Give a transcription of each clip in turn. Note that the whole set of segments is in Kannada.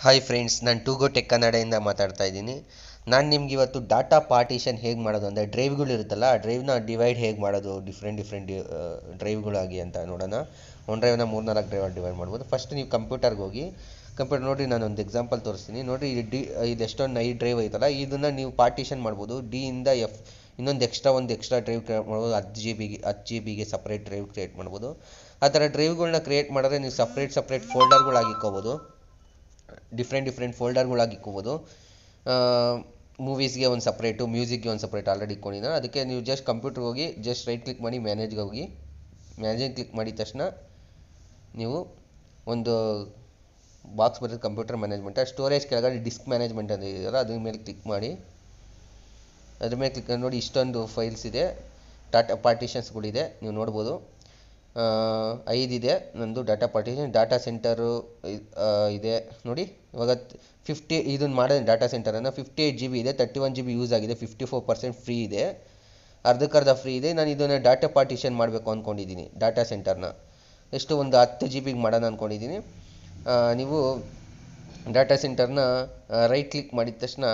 ಹಾಯ್ ಫ್ರೆಂಡ್ಸ್ ನಾನು ಟೂಗೋ ಟೆಕ್ ಕನ್ನಡದಿಂದ ಮಾತಾಡ್ತಾ ಇದ್ದೀನಿ ನಾನು ನಿಮ್ಗೆ ಇವತ್ತು ಡಾಟಾ ಪಾರ್ಟಿಷನ್ ಹೇಗೆ ಮಾಡೋದು ಅಂದರೆ ಡ್ರೈವ್ಗಳು ಇರುತ್ತಲ್ಲ ಆ ಡ್ರೈವ್ನ ಡಿವೈಡ್ ಹೇಗೆ ಮಾಡೋದು ಡಿಫ್ರೆಂಟ್ ಡಿಫ್ರೆಂಟ್ ಡ್ರೈವ್ಗಳಾಗಿ ಅಂತ ನೋಡೋಣ ಒಂದು ಡ್ರೈವ್ನ ಮೂರ್ನಾಲ್ಕು ಡ್ರೈವ್ ಡಿವೈಡ್ ಮಾಡ್ಬೋದು ಫಸ್ಟ್ ನೀವು ಕಂಪ್ಯೂಟರ್ಗೆ ಹೋಗಿ ಕಂಪ್ಯೂಟರ್ ನೋಡಿ ನಾನು ಒಂದು ಎಕ್ಸಾಂಪಲ್ ತೋರಿಸ್ತೀನಿ ನೋಡಿ ಇದು ಡಿ ಇದು ಎಷ್ಟೊಂದು ಐದು ಡ್ರೈವ್ ಐತಲ್ಲ ಇದನ್ನು ನೀವು ಪಾರ್ಟಿಷನ್ ಮಾಡ್ಬೋದು ಡಿ ಇಂದ ಎಫ್ ಇನ್ನೊಂದು ಎಕ್ಸ್ಟ್ರಾ ಒಂದು ಎಕ್ಸ್ಟ್ರಾ ಡ್ರೈವ್ ಕ್ರಿಯೇಟ್ ಮಾಡ್ಬೋದು ಹತ್ತು ಜಿ ಬಿಗೆ ಹತ್ತು ಜಿ ಬಿಗೆ ಸಪ್ರೇಟ್ ಡ್ರೈವ್ ಕ್ರಿಯೇಟ್ ಮಾಡ್ಬೋದು ಆ ಥರ ಡ್ರೈವ್ಗಳನ್ನ ಕ್ರಿಯೇಟ್ ಮಾಡಿದ್ರೆ ನೀವು ಸಪ್ರೇಟ್ ಸಪ್ರೇಟ್ ಫೋಲ್ಡರ್ಗಳಾಗಿ ಇಕ್ಕೋಬೋದು ಡಿಫ್ರೆಂಟ್ ಡಿಫ್ರೆಂಟ್ ಫೋಲ್ಡರ್ಗಳಾಗಿ ಇಕ್ಕೋಬೋದು ಮೂವೀಸ್ಗೆ ಒಂದು ಸಪ್ರೇಟು ಮ್ಯೂಸಿಕ್ಗೆ ಒಂದು ಸಪ್ರೇಟ್ ಆಲ್ರೆಡಿ ಇಟ್ಕೊಂಡಿದ್ದಾನೆ ಅದಕ್ಕೆ ನೀವು ಜಸ್ಟ್ ಕಂಪ್ಯೂಟರ್ಗೆ ಹೋಗಿ ಜಸ್ಟ್ ರೈಟ್ ಕ್ಲಿಕ್ ಮಾಡಿ ಮ್ಯಾನೇಜ್ಗೆ ಹೋಗಿ ಮ್ಯಾನೇಜ್ ಕ್ಲಿಕ್ ಮಾಡಿದ ತಕ್ಷಣ ನೀವು ಒಂದು ಬಾಕ್ಸ್ ಬರುತ್ತೆ ಕಂಪ್ಯೂಟರ್ ಮ್ಯಾನೇಜ್ಮೆಂಟ್ ಆ ಸ್ಟೋರೇಜ್ ಕೆಳಗಡೆ ಡಿಸ್ಕ್ ಮ್ಯಾನೇಜ್ಮೆಂಟ್ ಅಂತ ಇದೆಯಲ್ಲ ಅದ್ರ ಮೇಲೆ ಕ್ಲಿಕ್ ಮಾಡಿ ಅದ್ರ ಮೇಲೆ ಕ್ಲಿಕ್ ನೋಡಿ ಇಷ್ಟೊಂದು ಫೈಲ್ಸ್ ಇದೆ ಟಾಟಾ ಪಾರ್ಟಿಷನ್ಸ್ಗಳಿದೆ ನೀವು ನೋಡ್ಬೋದು ಐದಿದೆ ನಂದು ಡಾಟಾ ಪಾರ್ಟಿಷನ್ ಡಾಟಾ ಸೆಂಟರು ಇದೆ ನೋಡಿ ಇವಾಗ ಫಿಫ್ಟಿ ಇದನ್ನು ಮಾಡಿದ್ರೆ ಡಾಟಾ ಸೆಂಟರನ್ನು ಫಿಫ್ಟಿ ಏಯ್ಟ್ ಜಿ ಬಿ ಇದೆ thirty one G B use ಆಗಿದೆ ಫಿಫ್ಟಿ ಫೋರ್ ಪರ್ಸೆಂಟ್ ಫ್ರೀ ಇದೆ ಅರ್ಧಕ್ಕರ್ಧ ಫ್ರೀ ಇದೆ ನಾನು ಇದನ್ನು ಡಾಟಾ ಪಾರ್ಟಿಷನ್ ಮಾಡಬೇಕು ಅಂದ್ಕೊಂಡಿದ್ದೀನಿ ಡಾಟಾ ಸೆಂಟರ್ನ ಎಷ್ಟು ಒಂದು ಹತ್ತು ಜಿ ಬಿಗೆ ಮಾಡೋಣ ಅಂದ್ಕೊಂಡಿದ್ದೀನಿ ನೀವು ಡಾಟಾ ಸೆಂಟರ್ನ ರೈಟ್ ಕ್ಲಿಕ್ ಮಾಡಿದ ತಕ್ಷಣ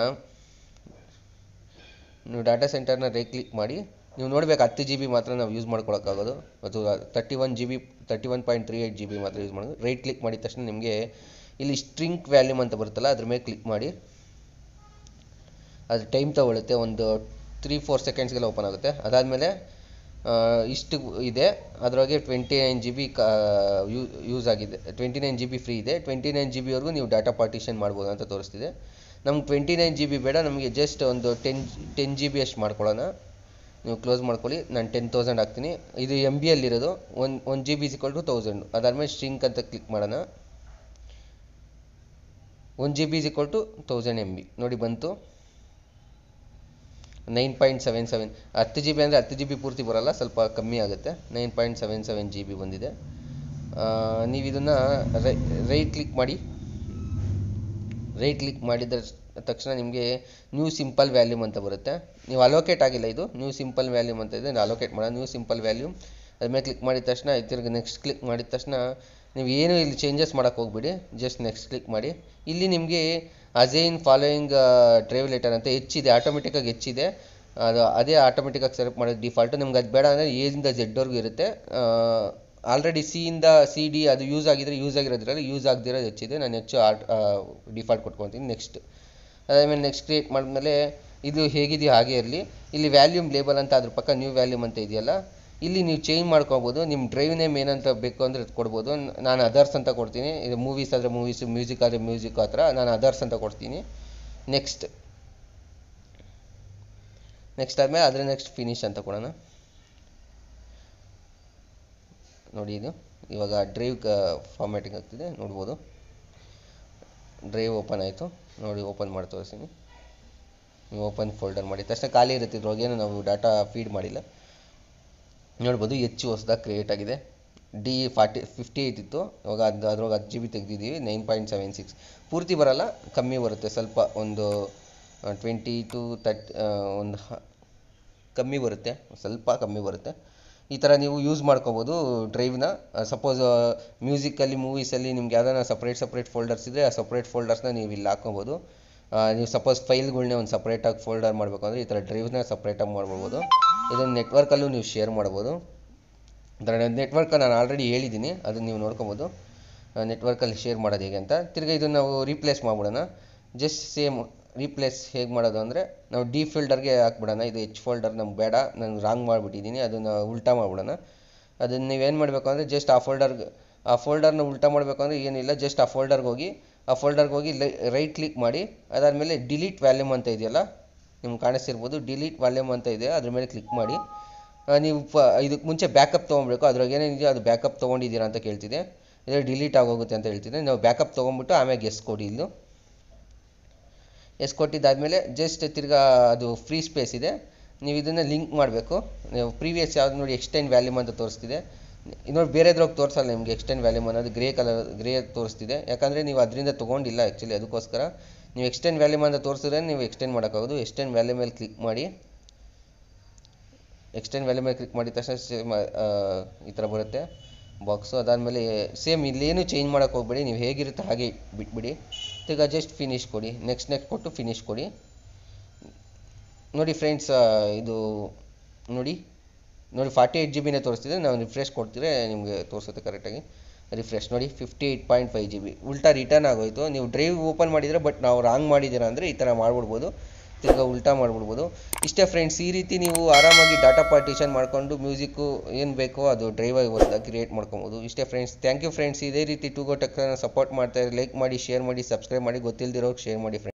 ನೀವು ಡಾಟಾ ಸೆಂಟರ್ನ ರೈಟ್ ಕ್ಲಿಕ್ ಮಾಡಿ ನೀವು ನೋಡಬೇಕು ಹತ್ತು ಜಿ ಬಿ ಮಾತ್ರ ನಾವು ಯೂಸ್ ಮಾಡ್ಕೊಳಕ್ಕಾಗೋದು ಮತ್ತು thirty one G B thirty one point three eight G B ಮಾತ್ರ ಯೂಸ್ ಮಾಡೋದು ರೈಟ್ ಕ್ಲಿಕ್ ಮಾಡಿದ ತಕ್ಷಣ ನಿಮಗೆ ಇಲ್ಲಿ ಸ್ಟ್ರಿಂಕ್ ವ್ಯಾಲ್ಯೂಮ್ ಅಂತ ಬರುತ್ತಲ್ಲ ಅದ್ರ ಮೇಲೆ ಕ್ಲಿಕ್ ಮಾಡಿ ಅದು ಟೈಮ್ ತಗೊಳುತ್ತೆ ಒಂದು ತ್ರೀ ಫೋರ್ ಸೆಕೆಂಡ್ಸ್ಗೆಲ್ಲ ಓಪನ್ ಆಗುತ್ತೆ ಅದಾದಮೇಲೆ ಇಷ್ಟು ಇದೆ ಅದರೊಳಗೆ twenty nine G B use ಆಗಿದೆ twenty nine G B free ಇದೆ ಟ್ವೆಂಟಿ ನೈನ್ ಜಿ ಬಿವರೆಗೂ ನೀವು ಡಾಟಾ ಪಾರ್ಟಿಷನ್ ಮಾಡ್ಬೋದು ಅಂತ ತೋರಿಸ್ತಿದೆ ನಮ್ಗೆ ಟ್ವೆಂಟಿ ನೈನ್ ಜಿ ಬಿ ಬೇಡ ನಮಗೆ ಜಸ್ಟ್ ಒಂದು ಟೆನ್ ಟೆನ್ ಜಿ ಬಿ ಅಷ್ಟು ಮಾಡ್ಕೊಳ್ಳೋಣ ನೀವು ಕ್ಲೋಸ್ ಮಾಡ್ಕೊಳ್ಳಿ ನಾನು ಟೆನ್ ತೌಸಂಡ್ ಹಾಕ್ತೀನಿ ಇದು ಎಮ್ ಬಿ ಅಲ್ಲಿರೋದು one one G B equal to thousand ಅದಾದಮೇಲೆ ಸ್ಟ್ರಿಂಕ್ ಅಂತ ಕ್ಲಿಕ್ ಮಾಡೋಣ one G B is equal to thousand M B ನೋಡಿ ಬಂತು ನೈನ್ ಪಾಯಿಂಟ್ ಸೆವೆನ್ ಸೆವೆನ್ ಹತ್ತು ಜಿ ಬಿ ಅಂದರೆ ಹತ್ತು ಜಿ ಬಿ ಪೂರ್ತಿ ಬರೋಲ್ಲ ಸ್ವಲ್ಪ ಕಮ್ಮಿ ಆಗುತ್ತೆ nine point seven seven G B ಬಂದಿದೆ ನೀವು ಇದನ್ನು ರೈಟ್ ಕ್ಲಿಕ್ ಮಾಡಿ ರೈಟ್ ಕ್ಲಿಕ್ ಮಾಡಿದ ತಕ್ಷಣ ನಿಮಗೆ ನ್ಯೂ ಸಿಂಪಲ್ ವ್ಯಾಲ್ಯೂಮ್ ಅಂತ ಬರುತ್ತೆ ನೀವು ಅಲೋಕೇಟ್ ಆಗಿಲ್ಲ ಇದು ನ್ಯೂ ಸಿಂಪಲ್ ವ್ಯಾಲ್ಯೂಮ್ ಅಂತ ಇದೆ ಅಲೋಕೇಟ್ ಮಾಡೋಣ ನ್ಯೂ ಸಿಂಪಲ್ ವ್ಯಾಲ್ಯೂಮ್ ಅದ್ಮೇಲೆ ಕ್ಲಿಕ್ ಮಾಡಿದ ತಕ್ಷಣ ತಿರ್ಗಿ ನೆಕ್ಸ್ಟ್ ಕ್ಲಿಕ್ ಮಾಡಿದ ತಕ್ಷಣ ನೀವು ಏನು ಇಲ್ಲಿ ಚೇಂಜಸ್ ಮಾಡೋಕ್ಕೆ ಹೋಗ್ಬಿಡಿ ಜಸ್ಟ್ ನೆಕ್ಸ್ಟ್ ಕ್ಲಿಕ್ ಮಾಡಿ ಇಲ್ಲಿ ನಿಮಗೆ ಅಜೈನ್ ಫಾಲೋಯಿಂಗ್ ಡ್ರೈವ್ ಲೆಟರ್ ಅಂತ ಹೆಚ್ಚಿದೆ ಆಟೋಮೆಟಿಕ್ಕಾಗಿ ಹೆಚ್ಚಿದೆ ಅದು ಅದೇ ಆಟೋಮೆಟಿಕ್ಕಾಗಿ ಸೆಲೆಕ್ಟ್ ಮಾಡೋದು ಡಿಫಾಲ್ಟು ನಿಮ್ಗೆ ಅದು ಬೇಡ ಅಂದರೆ ಎಯಿಂದ ಜೆಡ್ವರೆಗೂ ಇರುತ್ತೆ ಆಲ್ರೆಡಿ ಸಿಯಿಂದ ಸಿ ಡಿ ಅದು ಯೂಸ್ ಆಗಿದ್ರೆ ಯೂಸ್ ಆಗಿರೋದ್ರಲ್ಲಿ ಯೂಸ್ ಆಗದಿರೋದು ಹೆಚ್ಚಿದೆ ನಾನು ಹೆಚ್ಚು ಆಟ್ ಡಿಫಾಲ್ಟ್ ಕೊಟ್ಕೊತೀನಿ ನೆಕ್ಸ್ಟ್ ಅದಾದಮೇಲೆ ನೆಕ್ಸ್ಟ್ ಕ್ರಿಯೇಟ್ ಮಾಡಿದ್ಮೇಲೆ ಇದು ಹೇಗಿದೆಯೋ ಹಾಗೆ ಇರಲಿ ಇಲ್ಲಿ ವ್ಯಾಲ್ಯೂಮ್ ಲೇಬಲ್ ಅಂತ ಅದ್ರ ಪಕ್ಕ ನ್ಯೂ ವ್ಯಾಲ್ಯೂಮ್ ಅಂತ ಇದೆಯಲ್ಲ ಇಲ್ಲಿ ನೀವು ಚೇಂಜ್ ಮಾಡ್ಕೋಬೋದು ನಿಮ್ಮ ಡ್ರೈವ್ ನೇಮ್ ಏನಂತ ಬೇಕು ಅಂದರೆ ಕೊಡ್ಬೋದು ನಾನು ಅದರ್ಸ್ ಅಂತ ಕೊಡ್ತೀನಿ ಇದು ಮೂವೀಸ್ ಆದರೆ ಮೂವೀಸು ಮ್ಯೂಸಿಕ್ ಆದರೆ ಮ್ಯೂಸಿಕ್ ಆ ಥರ ನಾನು ಅದರ್ಸ್ ಅಂತ ಕೊಡ್ತೀನಿ ನೆಕ್ಸ್ಟ್ ನೆಕ್ಸ್ಟ್ ಆದಮೇಲೆ ಅದರ ನೆಕ್ಸ್ಟ್ ಫಿನಿಶ್ ಅಂತ ಕೊಡೋಣ ನೋಡಿ ಇದು ಇವಾಗ ಡ್ರೈವ್ ಫಾರ್ಮ್ಯಾಟಿಂಗ್ ಆಗ್ತಿದೆ ನೋಡ್ಬೋದು ಡ್ರೈವ್ ಓಪನ್ ಆಯಿತು ನೋಡಿ ಓಪನ್ ಮಾಡಿ ತೋರಿಸ್ತೀನಿ ನೀವು ಓಪನ್ ಫೋಲ್ಡರ್ ಮಾಡಿ ತಕ್ಷಣ ಖಾಲಿ ಇರುತ್ತೆ ಇದ್ರೊಳಗೇನು ನಾವು ಡಾಟಾ ಫೀಡ್ ಮಾಡಿಲ್ಲ ನೋಡ್ಬೋದು ಹೆಚ್ಚು ಹೊಸದಾಗಿ ಕ್ರಿಯೇಟ್ ಆಗಿದೆ ಡಿ ಫಾರ್ಟಿ ಫಿಫ್ಟಿ ಏಯ್ಟ್ ಇತ್ತು ಇವಾಗ ಅದು ಅದ್ರೊಳಗೆ ಹತ್ತು ಜಿ ಬಿ ತೆಗೆದಿದ್ದೀವಿ ನೈನ್ ಪಾಯಿಂಟ್ ಸೆವೆನ್ ಸಿಕ್ಸ್ ಪೂರ್ತಿ ಬರೋಲ್ಲ ಕಮ್ಮಿ ಬರುತ್ತೆ ಸ್ವಲ್ಪ ಒಂದು ಟ್ವೆಂಟಿ ಟು ತರ್ಟ್ ಒಂದು ಕಮ್ಮಿ ಬರುತ್ತೆ ಸ್ವಲ್ಪ ಕಮ್ಮಿ ಬರುತ್ತೆ ಈ ಥರ ನೀವು ಯೂಸ್ ಮಾಡ್ಕೋಬೋದು ಡ್ರೈವ್ನ ಸಪೋಸ್ ಮ್ಯೂಸಿಕಲ್ಲಿ ಮೂವೀಸಲ್ಲಿ ನಿಮ್ಗೆ ಯಾವ್ದಾನ ಸಪ್ರೇಟ್ ಸಪ್ರೇಟ್ ಫೋಲ್ಡರ್ಸ್ ಇದ್ದರೆ ಆ ಸಪ್ರೇಟ್ ಫೋಲ್ಡರ್ಸ್ನ ನೀವು ಇಲ್ಲಿ ಹಾಕ್ಕೋಬೋದು ನೀವು ಸಪೋಸ್ ಫೈಲ್ಗಳ್ನೇ ಒಂದು ಸಪ್ರೇಟಾಗಿ ಫೋಲ್ಡರ್ ಮಾಡಬೇಕು ಅಂದರೆ ಈ ಥರ ಡ್ರೈವ್ನ ಸಪ್ರೇಟಾಗಿ ಮಾಡ್ಬೋದು ಇದನ್ನು ನೆಟ್ವರ್ಕಲ್ಲೂ ನೀವು ಶೇರ್ ಮಾಡ್ಬೋದು ಅದರ ನೆಟ್ವರ್ಕ್ ನಾನು ಆಲ್ರೆಡಿ ಹೇಳಿದ್ದೀನಿ ಅದನ್ನು ನೀವು ನೋಡ್ಕೊಬೋದು ನೆಟ್ವರ್ಕಲ್ಲಿ ಶೇರ್ ಮಾಡೋದು ಹೇಗೆ ಅಂತ ತಿರ್ಗಿ ಇದನ್ನು ನಾವು ರೀಪ್ಲೇಸ್ ಮಾಡ್ಬಿಡೋಣ ಜಸ್ಟ್ ಸೇಮ್ ರೀಪ್ಲೇಸ್ ಹೇಗೆ ಮಾಡೋದು ಅಂದರೆ ನಾವು ಡಿ ಫೋಲ್ಡರ್ಗೆ ಹಾಕ್ಬಿಡೋಣ ಇದು ಎಚ್ ಫೋಲ್ಡರ್ ನಮ್ಗೆ ಬೇಡ ನಾನು ರಾಂಗ್ ಮಾಡಿಬಿಟ್ಟಿದ್ದೀನಿ ಅದನ್ನು ಉಲ್ಟಾ ಮಾಡ್ಬಿಡೋಣ ಅದನ್ನು ನೀವೇನು ಮಾಡಬೇಕು ಅಂದರೆ ಜಸ್ಟ್ ಆ ಫೋಲ್ಡರ್ಗೆ ಆ ಫೋಲ್ಡರ್ನ ಉಲ್ಟಾ ಮಾಡಬೇಕು ಅಂದರೆ ಏನಿಲ್ಲ ಜಸ್ಟ್ ಆ ಫೋಲ್ಡರ್ಗೆ ಹೋಗಿ ಆ ಫೋಲ್ಡರ್ಗೆ ಹೋಗಿ ರೈಟ್ ಕ್ಲಿಕ್ ಮಾಡಿ ಅದಾದಮೇಲೆ ಡಿಲೀಟ್ ವ್ಯಾಲ್ಯೂಮ್ ಅಂತ ಇದೆಯಲ್ಲ ನಿಮ್ಗೆ ಕಾಣಿಸ್ತಿರ್ಬೋದು ಡಿಲೀಟ್ ವ್ಯಾಲ್ಯೂಮ್ ಅಂತ ಇದೆ ಅದ್ರ ಮೇಲೆ ಕ್ಲಿಕ್ ಮಾಡಿ ನೀವು ಪ ಇದಕ್ಕೆ ಮುಂಚೆ ಬ್ಯಾಕಪ್ ತೊಗೊಬೇಕು ಅದ್ರಾಗ ಏನೇನಿದೆಯೋ ಅದು ಬ್ಯಾಕಪ್ ತೊಗೊಂಡಿದ್ದೀರಾ ಅಂತ ಕೇಳ್ತಿದೆ ಇದು ಡಿಲೀಟ್ ಆಗೋಗುತ್ತೆ ಅಂತ ಹೇಳ್ತಿದೆ ನಾವು ಬ್ಯಾಕಪ್ ತೊಗೊಂಬಿಟ್ಟು ಆಮೇಲೆ ಎಸ್ ಕೊಡಿ ಇಲ್ಲೂ ಎಸ್ ಕೊಟ್ಟಿದ್ದಾದಮೇಲೆ ಜಸ್ಟ್ ತಿರ್ಗಾ ಅದು ಫ್ರೀ ಸ್ಪೇಸ್ ಇದೆ ನೀವು ಇದನ್ನು ಲಿಂಕ್ ಮಾಡಬೇಕು ನೀವು ಪ್ರೀವಿಯಸ್ ಯಾವ್ದು ನೋಡಿ ಎಕ್ಸ್ಟೆಂಡ್ ವ್ಯಾಲ್ಯೂಮ್ ಅಂತ ತೋರಿಸ್ತಿದೆ ನೋಡಿ ಬೇರೆದ್ರಾಗ ತೋರಿಸಲ್ಲ ನಿಮಗೆ ಎಕ್ಸ್ಟೆಂಡ್ ವ್ಯಾಲ್ಯೂಮ್ ಅನ್ನೋದು ಗ್ರೇ ಕಲರ್ ಗ್ರೇ ತೋರಿಸ್ತಿದೆ ಯಾಕಂದರೆ ನೀವು ಅದರಿಂದ ತೊಗೊಂಡಿಲ್ಲ ಆ್ಯಕ್ಚುಲಿ ಅದಕ್ಕೋಸ್ಕರ ನೀವು ಎಕ್ಸ್ಟೆಂಡ್ ವ್ಯಾಲ್ಯೂಮ್ ಅಂತ ತೋರಿಸಿದ್ರೆ ನೀವು ಎಕ್ಸ್ಟೆಂಡ್ ಮಾಡೋಕ್ಕಾಗೋದು ಎಕ್ಸ್ಟೆಂಡ್ ವ್ಯಾಲ್ಯೂ ಮೇಲೆ ಕ್ಲಿಕ್ ಮಾಡಿ ಎಕ್ಸ್ಟೆಂಡ್ ವ್ಯಾಲ್ಯೂ ಮೇಲೆ ಕ್ಲಿಕ್ ಮಾಡಿದ ತಕ್ಷಣ ಸೇಮ್ ಈ ಥರ ಬರುತ್ತೆ ಬಾಕ್ಸು ಅದಾದಮೇಲೆ ಸೇಮ್ ಇಲ್ಲೇನು ಚೇಂಜ್ ಮಾಡೋಕ್ಕೆ ಹೋಗ್ಬೇಡಿ ನೀವು ಹೇಗಿರುತ್ತೆ ಹಾಗೆ ಬಿಟ್ಬಿಡಿ ತಿರ್ಗಾ ಜಸ್ಟ್ ಫಿನಿಶ್ ಕೊಡಿ ನೆಕ್ಸ್ಟ್ ನೆಕ್ಸ್ಟ್ ಕೊಟ್ಟು ಫಿನಿಶ್ ಕೊಡಿ ನೋಡಿ ಫ್ರೆಂಡ್ಸ್ ಇದು ನೋಡಿ ನೋಡಿ ಫಾರ್ಟಿ ಏಯ್ಟ್ ಜಿ ಬಿನೇ ತೋರಿಸ್ತಿದೆ ನಾವು ರಿಫ್ರೆಶ್ ಕೊಡ್ತಿದ್ರೆ ನಿಮಗೆ ತೋರಿಸುತ್ತೆ ಕರೆಕ್ಟಾಗಿ ರಿಫ್ರೆಶ್ ನೋಡಿ fifty eight point five G B ಉಲ್ಟಾ ರಿಟರ್ನ್ ಆಗೋಯ್ತು ನೀವು ಡ್ರೈವ್ ಓಪನ್ ಮಾಡಿದರೆ ಬಟ್ ನಾವು ರಾಂಗ್ ಮಾಡಿದ್ದೀರಾ ಅಂದರೆ ಈ ಥರ ಮಾಡ್ಬಿಡ್ಬೋದು ತಿರ್ಗಾ ಉಲ್ಟಾ ಮಾಡ್ಬಿಡ್ಬೋದು ಇಷ್ಟೇ ಫ್ರೆಂಡ್ಸ್ ಈ ರೀತಿ ನೀವು ಆರಾಮಾಗಿ ಡಾಟಾ ಪಾರ್ಟಿಷನ್ ಮಾಡ್ಕೊಂಡು ಮ್ಯೂಸಿಕ್ಕು ಏನು ಬೇಕೋ ಅದು ಡ್ರೈವಾಗಿ ಹೊಸದಾಗಿ ಕ್ರಿಯೇಟ್ ಮಾಡ್ಕೊಬೋದು ಇಷ್ಟೇ ಫ್ರೆಂಡ್ಸ್ ಥ್ಯಾಂಕ್ ಯು ಫ್ರೆಂಡ್ಸ್ ಇದೇ ರೀತಿ ಟು ಗೋ ಟೆಕ್ನ ಸಪೋರ್ಟ್ ಮಾಡ್ತಾ ಲೈಕ್ ಮಾಡಿ ಶೇರ್ ಮಾಡಿ ಸಬ್ಸ್ಕ್ರೈಬ್ ಮಾಡಿ ಗೊತ್ತಿಲ್ದಿರೋರ್ಗೆ ಶೇರ್ ಮಾಡಿ ಫ್ರೆಂಡ್ಸ್